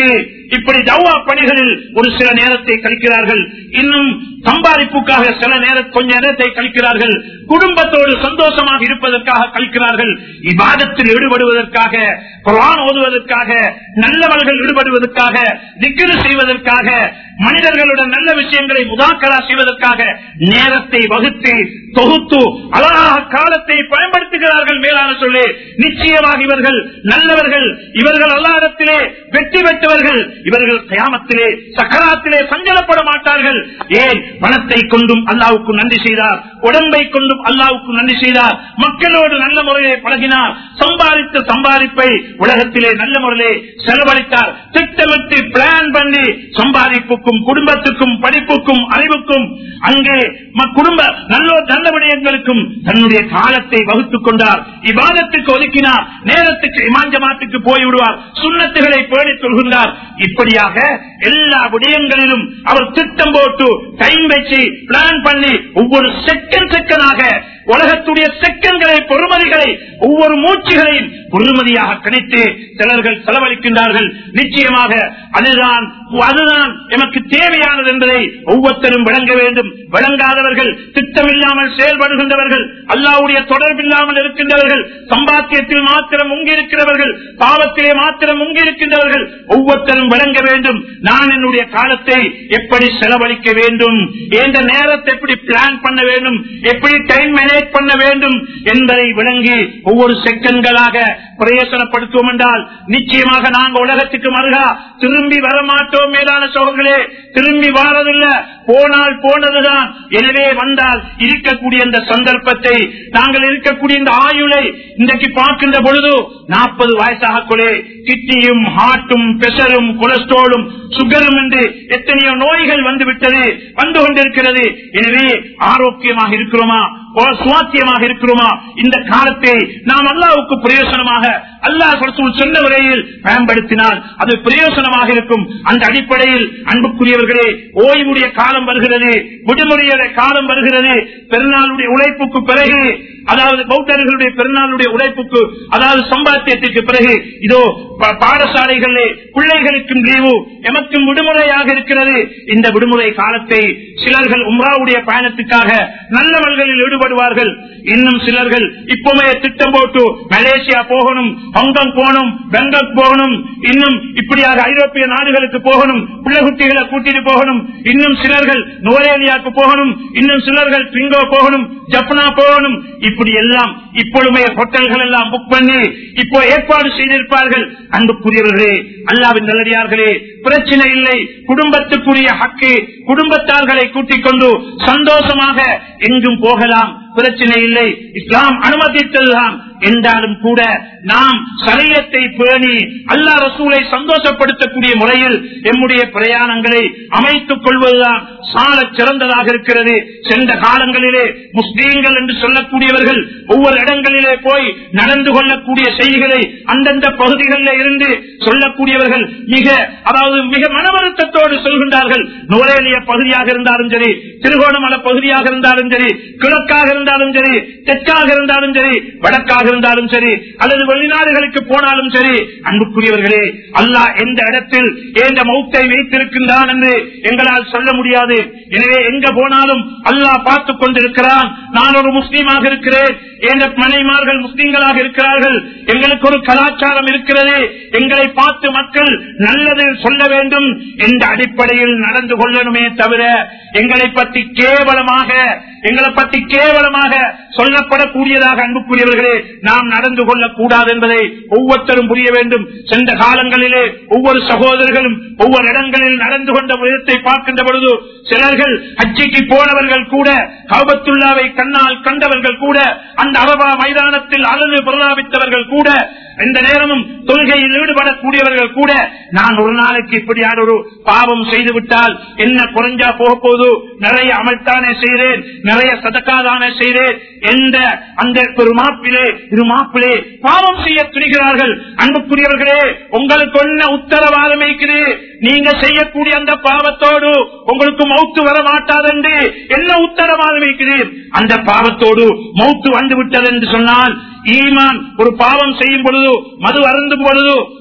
இப்படி தவா பணிகளில் ஒரு சில நேரத்தை கழிக்கிறார்கள் இன்னும் சம்பாதிப்புக்காக சில நேர கொஞ்ச நேரத்தை கழிக்கிறார்கள் குடும்பத்தோடு சந்தோஷமாக இருப்பதற்காக கழிக்கிறார்கள் இவ்வாதத்தில் ஈடுபடுவதற்காக குரான் ஓதுவதற்காக நல்லவர்கள் ஈடுபடுவதற்காக திக்கிரு செய்வதற்காக மனிதர்களுடன் நல்ல விஷயங்களை முதாக்கரா செய்வதற்காக நேரத்தை வகுத்து தொகுத்து அழகாக காலத்தை பயன்படுத்துகிறார்கள் மேலான சொல்லி நிச்சயமாக இவர்கள் நல்லவர்கள் இவர்கள் அல்லாதத்திலே வெற்றி பெற்றவர்கள் இவர்கள் கயாமத்திலே சக்கராத்திலே சஞ்சலப்பட மாட்டார்கள் ஏன் பணத்தை கொண்டும் அல்லாவுக்கு நன்றி செய்தார் உடம்பை கொண்டும் அல்லாவுக்கு நன்றி செய்தார் மக்களோடு நல்ல முறையை பழகினார் சம்பாதித்த சம்பாதிப்பை உலகத்திலே நல்ல முறையிலே செலவழித்தார் திட்டமிட்டு பிளான் பண்ணி சம்பாதிப்புக்கும் குடும்பத்துக்கும் படிப்புக்கும் அறிவுக்கும் அங்கே ம- குடும்ப நல்ல நல்ல விடயங்களுக்கும் தன்னுடைய காலத்தை வகுத்துக் கொண்டார் இவாதத்துக்கு ஒதுக்கினார் நேரத்துக்கு இமாஞ்சமாத்துக்கு போய்விடுவார் சுண்ணத்துகளை பேணி சொல்கின்றார் இப்படியாக எல்லா விடயங்களிலும் அவர் திட்டம் போட்டு டைம் வச்சு பிளான் பண்ணி ஒவ்வொரு செகண்ட் செகண்டாக உலகத்துடைய செகண்ட்களை பொறுமதிகளை ஒவ்வொரு மூச்சுகளையும் பொறுமதியாக கணித்து சிலர்கள் செலவழிக்கின்றார்கள் நிச்சயமாக அதுதான் அதுதான் எமக்கு தேவையானது என்பதை ஒவ்வொருத்தரும் விளங்க வேண்டும் விளங்காதவர்கள் திட்டமில்லாமல் செயல்படுகின்றவர்கள் அல்லாவுடைய தொடர்பில்லாமல் இருக்கின்றவர்கள் சம்பாத்தியத்தில் மாத்திரம் முங்கியிருக்கிறவர்கள் பாவத்திலே மாத்திரம் முங்கியிருக்கின்றவர்கள் ஒவ்வொருத்தரும் விளங்க வேண்டும் நான் என்னுடைய காலத்தை எப்படி செலவழிக்க வேண்டும் என்ற நேரத்தை எப்படி பிளான் பண்ண வேண்டும் எப்படி டைம் மேனேஜ் பண்ண வேண்டும் என்பதை விளங்கி ஒவ்வொரு செகண்ட்களாக பிரயோசனப்படுத்துவோம் என்றால் நிச்சயமாக நாங்கள் உலகத்துக்கு மருகா திரும்பி வரமாட்டோம் மேலான சோழர்களே திரும்பி வாரதில்லை போனால் போனதுதான் எனவே வந்தால் இருக்கக்கூடிய இந்த சந்தர்ப்பத்தை நாங்கள் இருக்கக்கூடிய இந்த ஆயுளை இன்றைக்கு பார்க்கின்ற பொழுது நாற்பது வயசாக கொலே கிட்னியும் ஹார்ட்டும் பிரஷரும் கொலஸ்ட்ராலும் சுகரும் என்று எத்தனையோ நோய்கள் வந்துவிட்டது வந்து கொண்டிருக்கிறது எனவே ஆரோக்கியமாக இருக்கிறோமா ஒரு சுவாத்தியமாக இருக்கிறோமா இந்த காலத்தை நாம் அல்லாவுக்கு பிரயோசனமாக அல்லாஹ் ரசூல் சொன்ன முறையில் பயன்படுத்தினால் அது பிரயோசனமாக இருக்கும் அந்த அடிப்படையில் அன்புக்குரியவர்களே ஓய்வுடைய காலம் வருகிறது விடுமுறையுடைய காலம் வருகிறது பெருநாளுடைய உழைப்புக்கு பிறகு அதாவது பௌத்தர்களுடைய பெருநாளுடைய உழைப்புக்கு அதாவது சம்பாத்தியத்திற்கு பிறகு இதோ ப- பாடசாலைகளிலே பிள்ளைகளுக்கும் லீவு எமக்கும் விடுமுறையாக இருக்கிறது இந்த விடுமுறை காலத்தை சிலர்கள் உம்ராவுடைய பயணத்துக்காக நல்லவர்களில் ஈடுபடுவார்கள் இன்னும் சிலர்கள் இப்பவே திட்டம் போட்டு மலேசியா போகணும் ஹாங்காங் போகணும் பெங்காக் போகணும் இன்னும் இப்படியாக ஐரோப்பிய நாடுகளுக்கு போகணும் பிள்ளைகுட்டிகளை கூட்டிட்டு போகணும் இன்னும் சிலர்கள் நோரேலியாவுக்கு போகணும் இன்னும் சிலர்கள் பிங்கோ போகணும் ஜப்னா போகணும் இப்படி எல்லாம் இப்பொழுது ஹோட்டல்கள் எல்லாம் புக் பண்ணி இப்போ ஏற்பாடு செய்திருப்பார்கள் அன்புக்குரியவர்களே அல்லாவின் நல்லடியார்களே பிரச்சனை இல்லை குடும்பத்துக்குரிய ஹக்கு குடும்பத்தார்களை கூட்டிக் கொண்டு சந்தோஷமாக எங்கும் போகலாம் பிரச்சனை இல்லை இஸ்லாம் அனுமதித்ததுதான் என்றாலும் கூட நாம் சரியத்தை பேணி அல்லா ரசூலை சந்தோஷப்படுத்தக்கூடிய முறையில் எம்முடைய பிரயாணங்களை அமைத்துக் கொள்வதுதான் சால சிறந்ததாக இருக்கிறது சென்ற காலங்களிலே முஸ்லீம்கள் என்று சொல்லக்கூடியவர்கள் ஒவ்வொரு இடங்களிலே போய் நடந்து கொள்ளக்கூடிய செய்திகளை அந்தந்த பகுதிகளில் இருந்து சொல்லக்கூடியவர்கள் மிக அதாவது மிக மனவருத்தத்தோடு சொல்கின்றார்கள் நுரையலிய பகுதியாக இருந்தாலும் சரி திருகோணமலை பகுதியாக இருந்தாலும் சரி கிழக்காக இருந்தாலும் சரி தெற்காக இருந்தாலும் சரி வடக்காக இருந்தாலும் சரி அல்லது வெளிநாடுகளுக்கு போனாலும் சரி அன்புக்குரியவர்களே அல்லாஹ் எந்த இடத்தில் எந்த மௌத்தை வைத்திருக்கின்றான் என்று எங்களால் சொல்ல முடியாது எனவே எங்க போனாலும் அல்லாஹ் பார்த்துக் கொண்டிருக்கிறான் நான் ஒரு முஸ்லீமாக இருக்கிறேன் எந்த மனைமார்கள் முஸ்லீம்களாக இருக்கிறார்கள் எங்களுக்கு ஒரு கலாச்சாரம் இருக்கிறது எங்களை பார்த்து மக்கள் நல்லது சொல்ல வேண்டும் என்ற அடிப்படையில் நடந்து கொள்ளணுமே தவிர எங்களை பற்றி கேவலமாக எங்களை பற்றி கேவலமாக சொல்லப்படக்கூடியதாக அன்புக்குரியவர்களே நாம் நடந்து கொள்ளக்கூடாது என்பதை ஒவ்வொருத்தரும் புரிய வேண்டும் சென்ற காலங்களிலே ஒவ்வொரு சகோதரர்களும் ஒவ்வொரு இடங்களில் நடந்து கொண்ட விதத்தை பார்க்கின்ற பொழுது சிலர்கள் அச்சிக்கு போனவர்கள் கூட கௌபத்துல்லாவை கண்ணால் கண்டவர்கள் கூட அந்த அரபா மைதானத்தில் அழகு பிரலாபித்தவர்கள் கூட எந்த நேரமும் தொழுகையில் ஈடுபடக்கூடியவர்கள் கூட நான் ஒரு நாளைக்கு இப்படியான ஒரு பாவம் செய்து விட்டால் என்ன குறைஞ்சா போக போது நிறைய அமல்தானே செய்கிறேன் நிறைய சதக்காதானே செய்கிறேன் எந்த அந்த ஒரு மாப்பிலே இரு மாப்பிலே பாவம் செய்ய துணிகிறார்கள் அன்புக்குரியவர்களே உங்களுக்கு என்ன உத்தரவாதம் இருக்கிறது நீங்க செய்யக்கூடிய அந்த பாவத்தோடு உங்களுக்கு மௌத்து வர மாட்டாதென்று என்ன உத்தரவாதம் இருக்கிறேன் அந்த பாவத்தோடு மௌத்து வந்து விட்டது என்று சொன்னால் ஈமான் ஒரு பாவம் செய்யும் பொழுது மது அருந்தும் பொழுது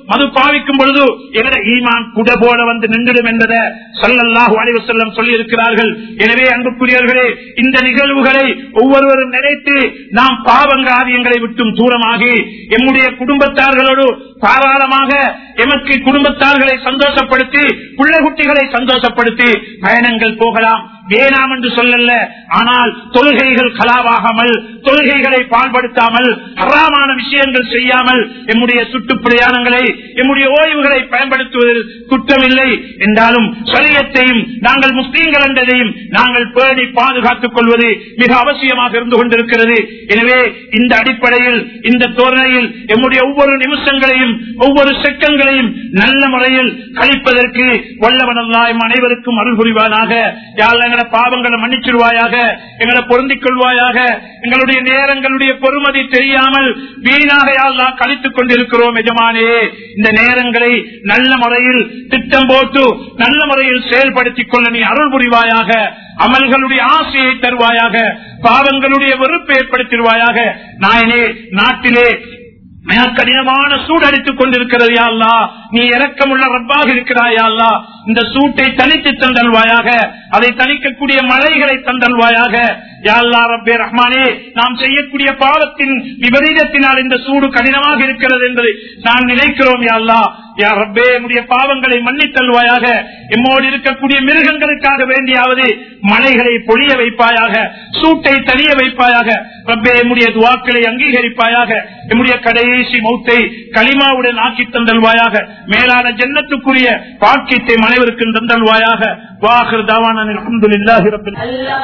மது பாவிக்கும் பொழுது எங்கட ஈமான் குட போல வந்து நின்றுடும் என்பதை சல்லல்லாஹு அலைஹி வஸல்லம் சொல்லி இருக்கிறார்கள் எனவே அன்புக்குரியவர்களே இந்த நிகழ்வுகளை ஒவ்வொருவரும் நினைத்து நாம் பாவங்காரியங்களை விட்டும் தூரமாகி எம்முடைய குடும்பத்தார்களோடு தாராளமாக எமக்கு குடும்பத்தார்களை சந்தோஷப்படுத்தி பிள்ளை குட்டிகளை சந்தோஷப்படுத்தி பயணங்கள் போகலாம் வேணாம் என்று சொல்லல ஆனால் தொழுகைகள் கலாவாகாமல் தொழுகைகளை பால்படுத்தாமல் அறாமான விஷயங்கள் செய்யாமல் எம்முடைய சுற்று பிரயாணங்களை எம்முடைய ஓய்வுகளை பயன்படுத்துவதில் குற்றமில்லை என்றாலும் சரியத்தையும் நாங்கள் முஸ்லீம்கள் என்றதையும் நாங்கள் பேணி பாதுகாத்துக் கொள்வது மிக அவசியமாக இருந்து கொண்டிருக்கிறது எனவே இந்த அடிப்படையில் இந்த தோரணையில் எம்முடைய ஒவ்வொரு நிமிஷங்களையும் ஒவ்வொரு செக்கங்களையும் நல்ல முறையில் கழிப்பதற்கு வல்லவனல்லாயும் அனைவருக்கும் அருள் புரிவானாக யாழ் எங்களை பாவங்களை மன்னிச்சிருவாயாக எங்களை பொருந்திக் கொள்வாயாக எங்களுடைய நேரங்களுடைய பொறுமதி தெரியாமல் வீணாக யாழ்லா கழித்துக் கொண்டிருக்கிறோம் எஜமானே இந்த நேரங்களை நல்ல முறையில் திட்டம் போட்டு நல்ல முறையில் செயல்படுத்திக் கொள்ள நீ அருள் புரிவாயாக அமல்களுடைய ஆசையை தருவாயாக பாவங்களுடைய வெறுப்பை ஏற்படுத்திடுவாயாக நாயனே நாட்டிலே மிக கடினமான சூடடித்துக் கொண்டிருக்கிறது யாழ்லா நீ இறக்கமுள்ள ரப்பாக இருக்கிறாய் யாழ்லா இந்த சூட்டை தனித்து தந்தல்வாயாக அதை தணிக்கக்கூடிய மழைகளை தந்தல்வாயாக யாழ்லா ரப்பே ரஹ்மானே நாம் செய்யக்கூடிய பாவத்தின் விபரீதத்தினால் இந்த சூடு கடினமாக இருக்கிறது என்பதை நான் நினைக்கிறோம் யாழ்லா யா ரப்பே என்னுடைய பாவங்களை மன்னித்தல்வாயாக எம்மோடு இருக்கக்கூடிய மிருகங்களுக்காக வேண்டியாவது மலைகளை பொழிய வைப்பாயாக சூட்டை தனிய வைப்பாயாக ரப்பே எம்முடைய துவாக்களை அங்கீகரிப்பாயாக எம்முடைய கடைசி மௌத்தை களிமாவுடன் ஆக்கி தந்தல்வாயாக மேலான ஜன்னத்துக்குரிய பாக்கியத்தை மனைவருக்கும் தந்தல்வாயாக வாஹர் தாவான அலமதுல்லாஹி ரப்பில்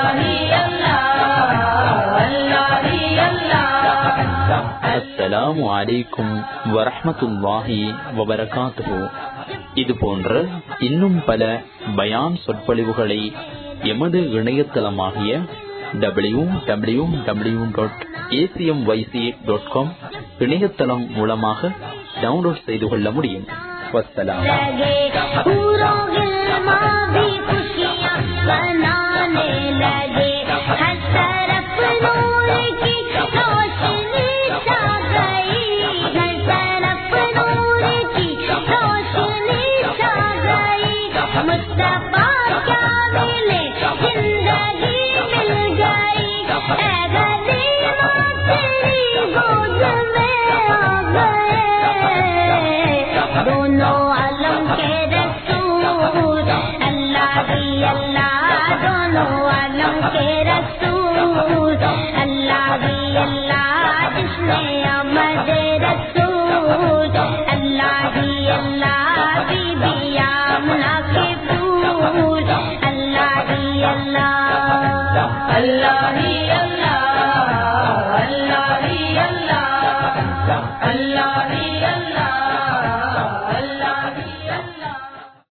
அஸ்ஸலாமு அலைக்கும் வரஹ்மத்துல்லாஹி வபரகாத்துஹு இது போன்ற இன்னும் பல பயான் சொற்பொழிவுகளை எமது இணையதளமாகிய W W W dot ACM YC dot com இணையதளம் மூலமாக டவுன்லோட் செய்து கொள்ள முடியும் வசலாம் लगे पूरों गिलमा भी खुशियाँ मनाने लगे हर तरफ नूर की रोशनी छा गई हर तरफ नूर की रोशनी छा गई मुस्तफा क्या मिले जिंदगी मिल गई ऐ गरीबा तेरी गोद में आ गए दोनों आलम के रसूल अल्लाह ही अल्लाह दोनों आलम के रसूल अल्लाह ही अल्लाह जिसने अमद रसूल अल्लाह ही अल्लाह बीबी आमना के फूल अल्लाह ही अल्लाह अल्लाह ही